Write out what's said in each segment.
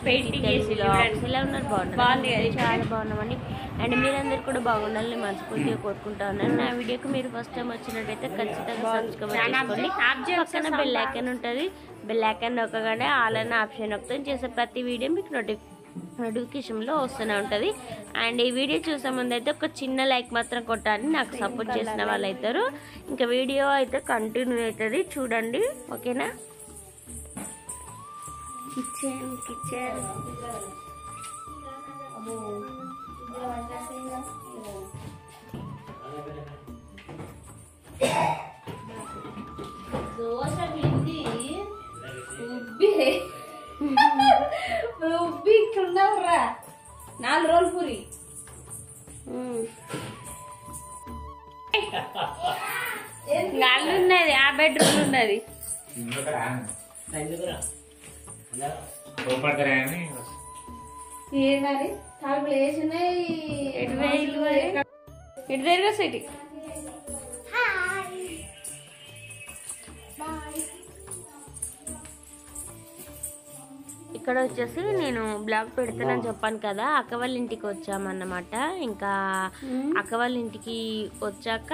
Painting చేసి blogs ఎలా ఉన్నారు బాగుంది బాగున్నారు కదా? చాలా బాగున్నామండి అండ్ మీరందరూ కూడా బాగుండాలని మనస్ఫూర్తిగా కోరుకుంటా ఉన్నాను నా వీడియోకి మీరు ఫస్ట్ టైం వచ్చినట్టయితే ఖచ్చితంగా సబ్స్క్రైబ్ చాలా చేసుకోండి ఆప్ చేస్తే పక్కన బెల్ ఐకాన్ ఉంటుంది బెల్ ఐకాన్ నొక్కగానే ఆల్ అన్న ఆప్షన్ నొక్కుతాం చేసే ప్రతి వీడియో మీకు నోటిఫి నోటిఫికేషన్లో వస్తూనే ఉంటుంది అండ్ ఈ వీడియో చూసే ముందు అయితే ఒక చిన్న లైక్ మాత్రం కొట్టాలని నాకు సపోర్ట్ చేసిన వాళ్ళు అవుతారు ఇంకా వీడియో అయితే కంటిన్యూ అవుతుంది చూడండి ఓకేనా కిచెన్ కిచెన్ దోశ పిండి ఉబ్బి ఉబ్బి ఇక్కడ ఉన్నావురా నాలుగు రోజులు పూరి గాలి ఉన్నది ఆ బెడ్రూమ్ ఉన్నది కోపడతారా అని ఏ మరి తలుపులు వేసినాయి ఎటు వేలు ఇటు తిరిగా సిటీ ఇక్కడ వచ్చేసి నేను బ్లాగ్ పెడుతున్నాను చెప్పాను కదా అక్క వాళ్ళ ఇంటికి వచ్చామన్నమాట ఇంకా అక్క వాళ్ళ ఇంటికి వచ్చాక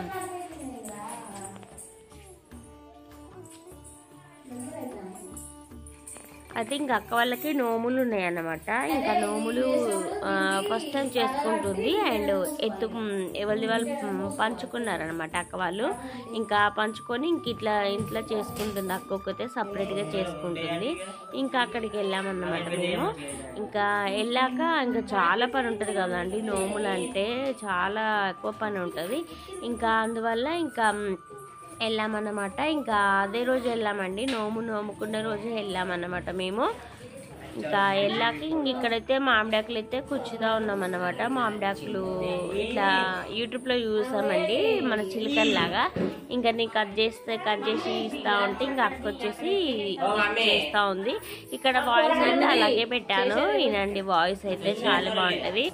అయితే ఇంకా అక్క వాళ్ళకి నోములు ఉన్నాయి అన్నమాట ఇంకా నోములు ఫస్ట్ టైం చేసుకుంటుంది అండ్ ఎత్తు ఎవరి వాళ్ళు పంచుకున్నారనమాట అక్క వాళ్ళు ఇంకా పంచుకొని ఇంక ఇట్లా ఇంట్లో చేసుకుంటుంది అక్క ఒక్కతే సపరేట్గా చేసుకుంటుంది ఇంకా అక్కడికి వెళ్ళామన్నమాట మేము ఇంకా వెళ్ళాక ఇంకా చాలా పని ఉంటుంది కదండి నోములు అంటే చాలా ఎక్కువ పని ఉంటుంది ఇంకా అందువల్ల ఇంకా వెళ్ళామన్నమాట ఇంకా అదే రోజు వెళ్ళామండి నోము నోముకున్న రోజు వెళ్ళామన్నమాట మేము ఇంకా వెళ్ళాక ఇంక ఇక్కడైతే మామిడాకులు అయితే కూర్చుతా ఉన్నామన్నమాట మామిడాకులు ఇట్లా యూట్యూబ్లో చూసామండి మన చిలుకల్లాగా ఇంకా నేను కట్ చేస్తే కట్ చేసి ఇస్తా ఉంటే ఇంకా అక్క వచ్చేసి చేస్తూ ఉంది ఇక్కడ వాయిస్ అయితే అలాగే పెట్టాను వినండి వాయిస్ అయితే చాలా బాగుంటుంది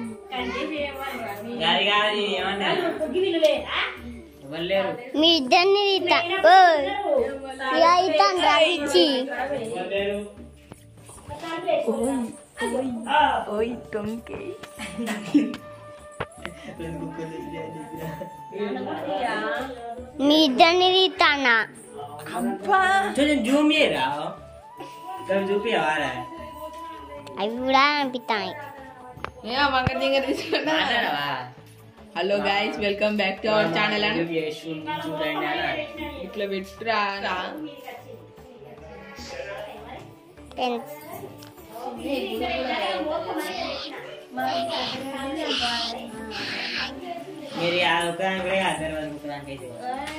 గారి గారి ఏమన్నారు ఎవరు లేరు మీ ఇద్దరిని తీతా ఇలా ఇస్తాను రావిచ్చి ఎవరు లేరు మీ ఇద్దరిని తీతానా కొంచెం జూమ్ చేయరా కొంచెం చూపియవారా అవి కూడా అనిపిస్తాయి మాట్లాడవా hello guys welcome back to our channel and zoom చేసి చూడండి అన్నాడు. ఇట్లా పెట్టురా రా. టెన్ మీరు ఆ ఒకదానికి కూడా అద్దరు వరకు ఒకదానికి అయితే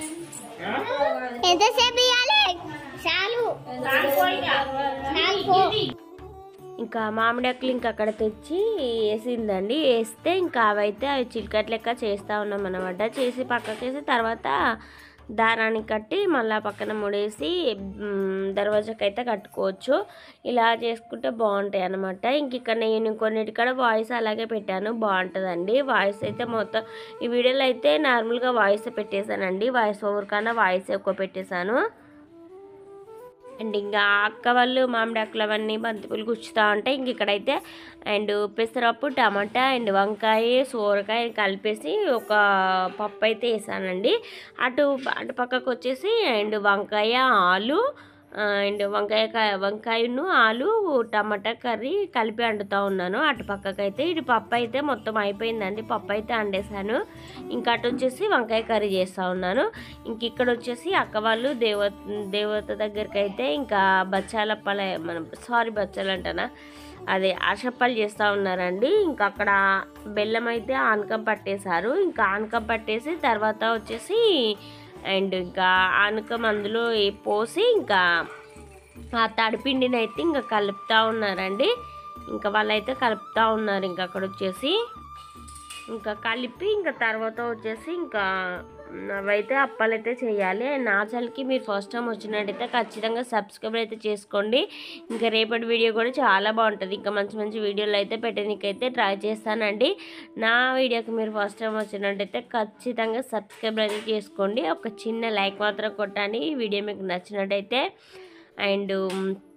ఎంతసేపు ఇవ్వాలి చాలు చాలు పో. ఇంకా మామిడాకులు ఇంకా అక్కడ తెచ్చి వేసిందండి వేస్తే ఇంకా అవైతే అవి చిలకట్ లెక్క చేస్తూ ఉన్నాం అనమాట చేసి పక్కకేసి తర్వాత దారానికి కట్టి మళ్ళా పక్కన ముడేసి మ్, దర్వాజాకైతే కట్టుకోవచ్చు ఇలా చేసుకుంటే బాగుంటాయి అనమాట ఇంక ఇక్కడ నేను కొన్నిటికాడ వాయిస్ అలాగే పెట్టాను బాగుంటుందండి వాయిస్ అయితే మొత్తం ఈ వీడియోలో అయితే నార్మల్గా వాయిస్ పెట్టేశానండి వాయిస్ ఓవర్ కన్నా వాయిస్ ఎక్కువ పెట్టేశాను అండ్ ఇంకా అక్క వాళ్ళు మామిడాకులు అవన్నీ బంతిపూలు గుచ్చుతూ ఉంటాయి ఇంక ఇక్కడైతే అండ్ పెసరప్పు టమాటా అండ్ వంకాయ సోరకాయ కలిపేసి ఒక పప్పు అయితే వేసానండి అటు అటు పక్కకు వచ్చేసి అండ్ వంకాయ ఆలు ఆ, అండ్ వంకాయ క- వంకాయను ఆలు టమాటా కర్రీ కలిపి వండుతూ ఉన్నాను అటు పక్కకైతే ఇటు పప్పు అయితే మొత్తం అయిపోయిందండి పప్పు అయితే వండేసాను ఇంకా అటు వచ్చేసి వంకాయ కర్రీ చేస్తూ ఉన్నాను ఇంక ఇక్కడ వచ్చేసి అక్క వాళ్ళు దేవ దేవత దగ్గరికి అయితే ఇంకా బచ్చాలప్పల మనం సారీ బచ్చాలు అంటానా అదే ఆశప్పాలు చేస్తూ ఉన్నారండి ఇంకా అక్కడ బెల్లం అయితే ఆనకం పట్టేశారు ఇంకా ఆనకం పట్టేసి తర్వాత వచ్చేసి అండ్ ఇంకా ఆనకం అందులో ఏ- పోసి ఇంకా ఆ తడిపిండిని అయితే ఇంకా కలుపుతూ ఉన్నారండి ఇంకా వాళ్ళైతే కలుపుతూ ఉన్నారు ఇంకా అక్కడ వచ్చేసి ఇంకా కలిపి ఇంకా తర్వాత వచ్చేసి ఇంకా అవైతే అప్పాలైతే చేయాలి అండ్ నా ఛానల్కి మీరు ఫస్ట్ టైం వచ్చినట్టయితే ఖచ్చితంగా సబ్స్క్రైబ్ అయితే చేసుకోండి ఇంకా రేపటి వీడియో కూడా చాలా బాగుంటుంది ఇంకా మంచి మంచి వీడియోలు అయితే పెట్టడానికైతే ట్రై చేస్తానండి నా వీడియోకి మీరు ఫస్ట్ టైం వచ్చినట్టయితే ఖచ్చితంగా సబ్స్క్రైబ్ అయితే చేసుకోండి ఒక చిన్న లైక్ మాత్రం కొట్టండి ఈ వీడియో మీకు నచ్చినట్టయితే అండ్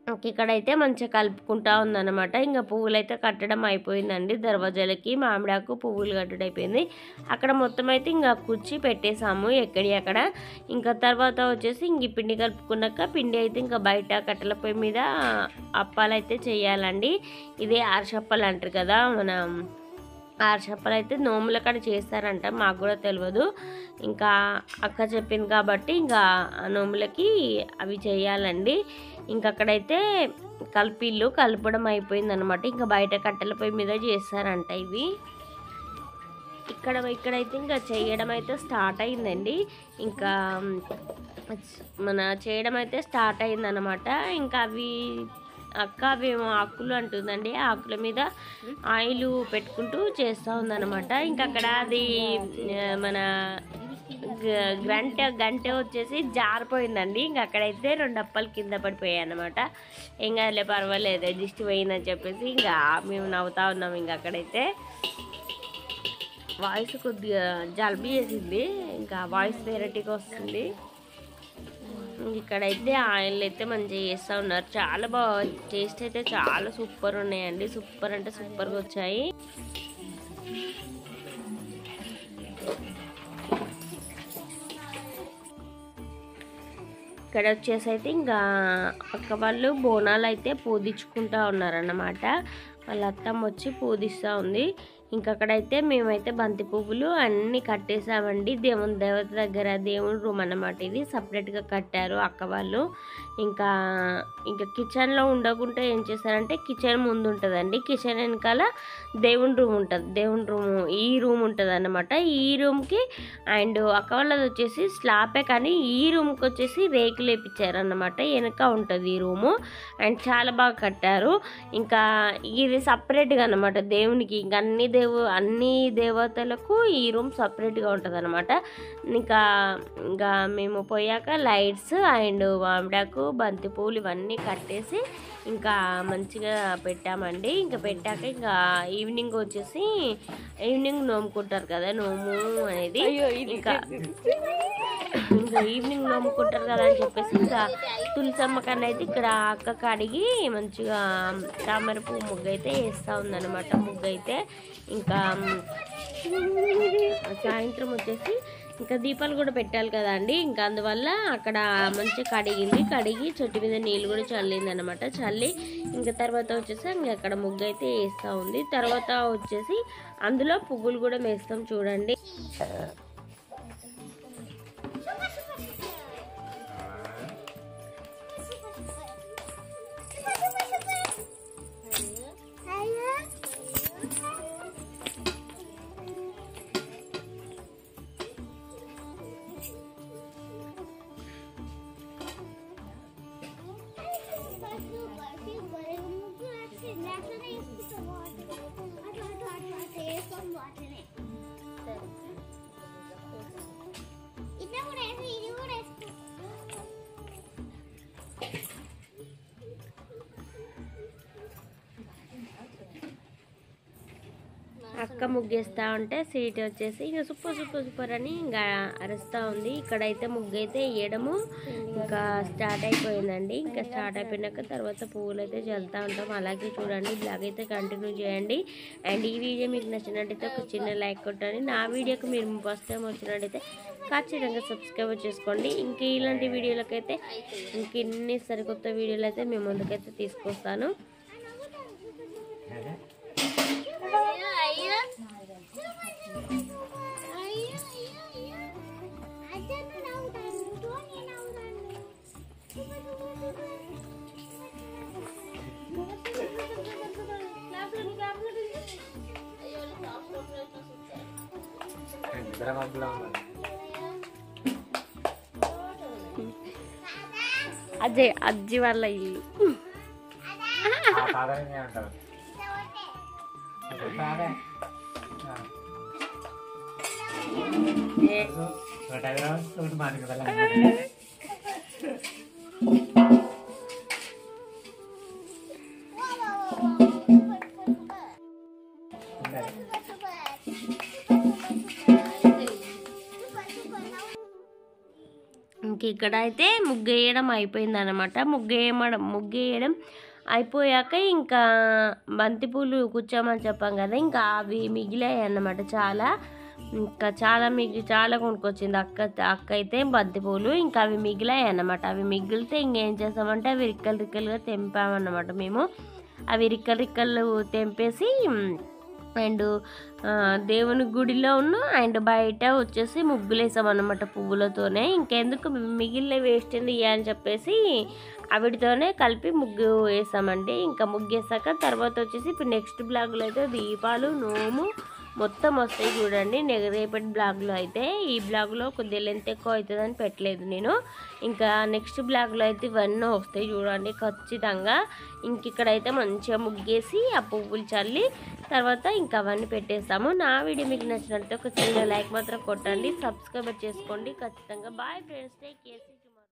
ఇంక ఇక్కడైతే మంచిగా కలుపుకుంటా ఉందన్నమాట ఇంకా పువ్వులు అయితే కట్టడం అయిపోయిందండి దర్వాజాలకి మామిడాకు పువ్వులు కట్టడం అయిపోయింది అక్కడ మొత్తం అయితే ఇంకా కుర్చీ పెట్టేసాము ఎక్కడి అక్కడ ఇంకా తర్వాత వచ్చేసి ఇంక ఈ పిండి కలుపుకున్నాక పిండి అయితే ఇంకా బయట కట్టెల పొయ్యి మీద అప్పాలు అయితే చేయాలండి ఇదే ఆర్షప్పలు అంటారు కదా మన ఆర్షప్పలు అయితే నోముల కాడ చేస్తారంట మాకు కూడా తెలియదు ఇంకా అక్క చెప్పింది కాబట్టి ఇంకా ఆ నోములకి అవి చేయాలండి ఇంకా అక్కడైతే కలిపిల్లు కలపడం అయిపోయింది అనమాట ఇంకా బయట కట్టెల పొయ్యి మీద చేస్తారంట ఇవి ఇక్కడ ఇక్కడైతే ఇంకా చేయడం అయితే స్టార్ట్ అయిందండి ఇంకా మన చేయడం అయితే స్టార్ట్ అయిందనమాట ఇంకా అవి అక్క అవేమో ఆకులు అంటుందండి ఆ ఆకుల మీద ఆయిల్ పెట్టుకుంటూ చేస్తూ ఉందన్నమాట ఇంకా అక్కడ అది ఆ, మన గ- గంట గంట వచ్చేసి జారిపోయిందండి ఇంక అక్కడైతే రెండు అప్పలు కింద పడిపోయాయి అనమాట ఏం కాదులే పర్వాలేదు దిష్టి పోయిందని చెప్పేసి ఇంకా మేము నవ్వుతా ఉన్నాం ఇంక అక్కడైతే వాయిస్ కొద్దిగా జలుబు చేసింది ఇంకా వాయిస్ వెరైటీగా వస్తుంది ఇక్కడైతే ఆయిల్ అయితే మంచిగా చేస్తూ ఉన్నారు చాలా బాగా టేస్ట్ అయితే చాలా సూపర్ ఉన్నాయండి సూపర్ అంటే సూపర్గా వచ్చాయి ఇక్కడ వచ్చేసి అయితే ఇంకా అక్క వాళ్ళు బోనాలు అయితే పూదించుకుంటా ఉన్నారన్నమాట వాళ్ళ అత్తమ్మ వచ్చి పూదిస్తూ ఉంది ఇంకా అక్కడైతే మేమైతే బంతి పువ్వులు అన్నీ కట్టేసామండి దేవుని దేవత దగ్గర దేవుని రూమ్ అన్నమాట ఇది సపరేట్గా కట్టారు అక్క వాళ్ళు ఇంకా ఇంకా కిచెన్లో ఉండకుండా ఏం చేశారంటే కిచెన్ ముందు ఉంటుందండి కిచెన్ వెనకాల దేవుని రూమ్ ఉంటుంది దేవుని రూమ్ ఈ రూమ్ ఉంటుంది అన్నమాట ఈ రూమ్కి అండ్ అక్క వాళ్ళది వచ్చేసి స్లాపే కానీ ఈ రూమ్కి వచ్చేసి రేకులు వేపించారు అన్నమాట వెనక ఉంటుంది ఈ రూము అండ్ చాలా బాగా కట్టారు ఇంకా ఇది సపరేట్గా అనమాట దేవునికి ఇంకా అన్ని దేవు అన్ని దేవతలకు ఈ రూమ్ సపరేట్గా ఉంటుంది అనమాట ఇంకా ఇంకా మేము పోయాక లైట్స్ అండ్ మామిడాకు బంతి పూలు ఇవన్నీ కట్టేసి ఇంకా మంచిగా పెట్టామండి ఇంకా పెట్టాక ఇంకా ఈవినింగ్ వచ్చేసి ఈవినింగ్ నోముకుంటారు కదా నోము అనేది ఇంకా ఇంకా ఈవినింగ్ నమ్ముకుంటారు కదా అని చెప్పేసి ఇంకా తులసమ్మ కన్నా అయితే ఇక్కడ అక్క కడిగి మంచిగా తామర పువ్వు ముగ్గు అయితే వేస్తూ ఉందన్నమాట ముగ్గు అయితే ఇంకా సాయంత్రం వచ్చేసి ఇంకా దీపాలు కూడా పెట్టాలి కదా అండి ఇంకా అందువల్ల అక్కడ మంచిగా కడిగింది కడిగి చెట్టు మీద నీళ్ళు కూడా చల్లింది అనమాట చల్లి ఇంకా తర్వాత వచ్చేసి ఇంకా అక్కడ ముగ్గు అయితే వేస్తూ ఉంది తర్వాత వచ్చేసి అందులో పువ్వులు కూడా వేస్తాం చూడండి ఇట్లా కూడా వేసి ఇది కూడా వేసుకో అక్క ముగ్గేస్తా ఉంటే సీట్ వచ్చేసి ఇంకా సూపర్ సూపర్ సూపర్ అని ఇంకా అరుస్తూ ఉంది ఇక్కడైతే ముగ్గు అయితే వేయడము ఇంకా స్టార్ట్ అయిపోయిందండి ఇంకా స్టార్ట్ అయిపోయినాక తర్వాత పువ్వులు అయితే చల్లుతూ ఉంటాం అలాగే చూడండి బ్లాగ్ అయితే కంటిన్యూ చేయండి అండ్ ఈ వీడియో మీకు నచ్చినట్టయితే ఒక చిన్న లైక్ కొట్టండి నా వీడియోకి మీరు ఫస్ట్ టైం వచ్చినట్టయితే ఖచ్చితంగా సబ్స్క్రైబ్ చేసుకోండి ఇంక ఇలాంటి వీడియోలకైతే ఇంక ఇన్ని సరికొత్త వీడియోలు అయితే మేము ముందుకైతే తీసుకొస్తాను అజయ్ అజ్జి వాళ్ళ ఇల్లు సాధారణంగా ఉంటారు సాదా ఒకటి హైదరాబాద్ ఒకటి మాది కదా ఇంక ఇక్కడ అయితే ముగ్గేయడం అయిపోయింది అనమాట ముగ్గేయడం ముగ్గేయడం అయిపోయాక ఇంకా బంతిపూలు కూర్చోమని చెప్పాం కదా ఇంకా అవి మిగిలాయి అన్నమాట చాలా ఇంకా చాలా మిగి చాలా కొనుక్కొచ్చింది అక్క అక్క అయితే బంతిపూలు ఇంకా అవి మిగిలాయి అన్నమాట అవి మిగిలితే ఇంకేం చేస్తామంటే అవి రిక్కలు రిక్కలుగా తెంపామన్నమాట మేము అవి రిక్కలు రిక్కలు తెంపేసి అండ్ దేవుని గుడిలో ఉన్న అండ్ బయట వచ్చేసి ముగ్గులు వేసామన్నమాట పువ్వులతోనే ఇంకెందుకు మిగిలిన వేస్ట్ ఎందుకు అని చెప్పేసి అవిటితోనే కలిపి ముగ్గు వేసామండి ఇంకా ముగ్గు వేసాక తర్వాత వచ్చేసి ఇప్పుడు నెక్స్ట్ బ్లాగ్లో అయితే దీపాలు నోము మొత్తం వస్తాయి చూడండి నెగ రేపటి బ్లాగ్లో అయితే ఈ బ్లాగ్లో కొద్దిగా లెంత్ ఎక్కువ అవుతుందని పెట్టలేదు నేను ఇంకా నెక్స్ట్ బ్లాగ్లో అయితే ఇవన్నీ వస్తాయి చూడండి ఖచ్చితంగా ఇంక ఇక్కడైతే మంచిగా ముగ్గేసి ఆ పువ్వులు చల్లి తర్వాత ఇంకా అవన్నీ పెట్టేస్తాము నా వీడియో మీకు నచ్చినట్లయితే ఒక చిన్న లైక్ మాత్రం కొట్టండి సబ్స్క్రైబ్ చేసుకోండి ఖచ్చితంగా బాయ్ ఫ్రెండ్స్ టేక్ కేర్